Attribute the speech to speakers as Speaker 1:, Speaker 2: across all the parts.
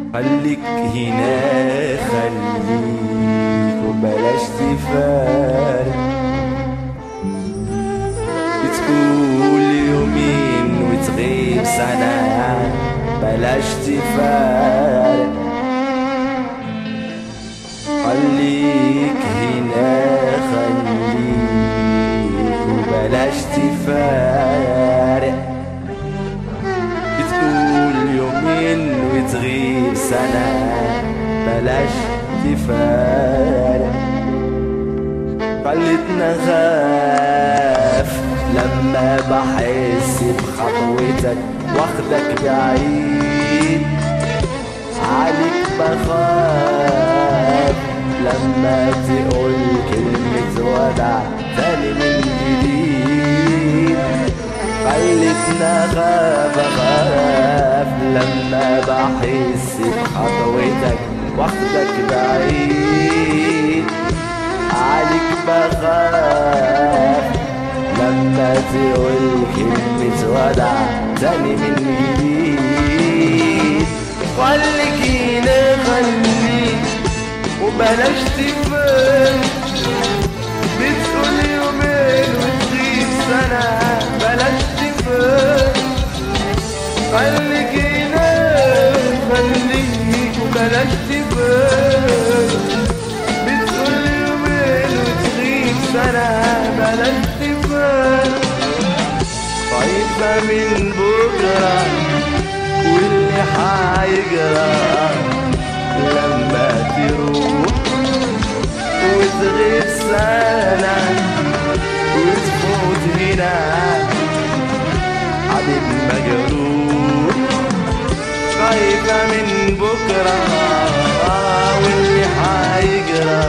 Speaker 1: خليك هنا خليك وبلاش تفارق بتقول يومين وتغيب سنة بلاش تفارق خليك هنا خليك وبلاش تفارق بتقول يومين وتغيب سنة بلاش تفارق خلتنا خاف لما بحس بخطوتك واخدك بعيد عليك بخاف لما تقول كلمة ودع تاني من جديد خلتنا خاف اخاف لما بحس بخطوتك واخدك بعيد عليك بخاف لما تقول كلمة ودع تاني من جديد خليك هنا خليك وبلاش تفهم بتقول يومين وتغيب سنة بلاش تفهم خليك هنا خليك وبلاش تفهم بتقول يومين وتغيب سنة بلاش تفهم خايفة من بكرة واللي حيجرى لما تروح وتغيب سنة وتفوت هنا حبيب مجروح خايفة من بكرة واللي حيجرى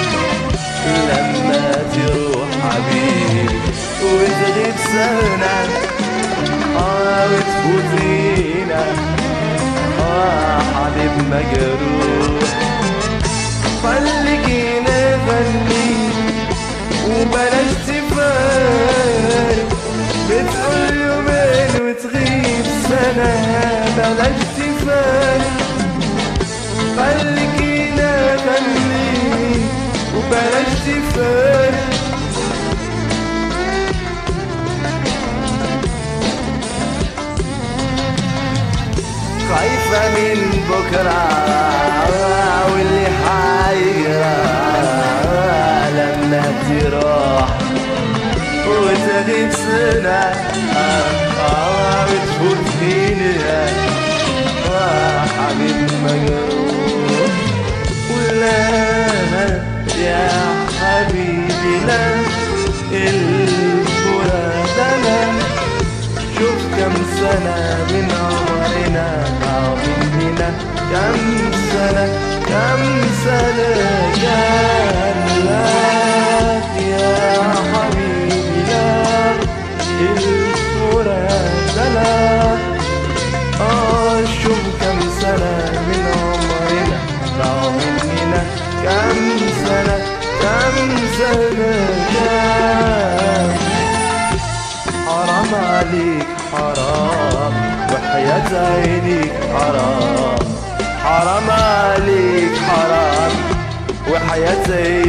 Speaker 1: لما تروح حبيبي وتغيب سنة اه وتفوت هنا اه حبيب مجروح خليك هنا خليك وبلاش تفارق بتقول يومين وتغيب سنة بلاش تفارق خليك هنا خليك وبلاش تفارق خايفة من بكرة واللي حيجرى لما تروح وتغيب سنة آه وتفوت فينا آه حبيب مجروح ولا يا حبيبي لا الفراد انا شوف كم سنة من عمرنا أو مننا كم سنة كم سنة كان لك يا حبيبي لا الفراد لا آه شوف كم سنة من عمرنا أو مننا كم سنة كم سنة كان حرام عليك حرام وحياة عينيك حرام حرام عليك حرام وحياة عينيك